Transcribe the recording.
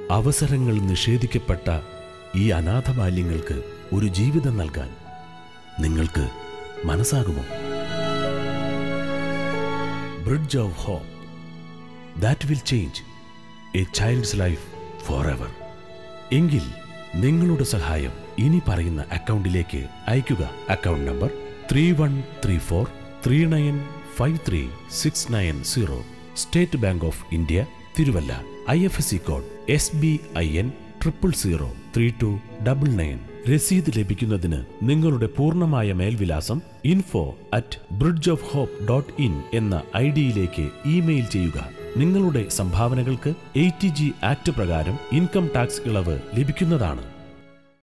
അവസരങ്ങൾ നിഷേധിക്കപ്പെട്ട ഈ അനാഥ ബാല്യങ്ങൾക്ക് ഒരു ജീവിതം നൽകാൻ നിങ്ങൾക്ക് മനസ്സാകുമോ bridge of hope that will change a child's life forever എങ്കിൽ നിങ്ങളുടെ സഹായം ഇനി പറയുന്ന അക്കൗണ്ടിലേക്ക് അയയ്ക്കുക account number three one three four three nine five three six nine zero State Bank of India Thiruvalla I F S C code S B I N triple zero three two double nine രസീത് ലഭിക്കുന്നതിന് നിങ്ങളുടെ പൂർണ്ണമായ മേൽവിലാസം info at bridge of hope dot in എന്ന I ഡിയിലേക്ക് email ചെയ്യുക നിങ്ങളുടെ സംഭാവനകൾക്ക് എയ്റ്റി ജി ആക്ട് പ്രകാരം ഇൻകം ടാക്സ് ഇളവ് ലഭിക്കുന്നതാണ്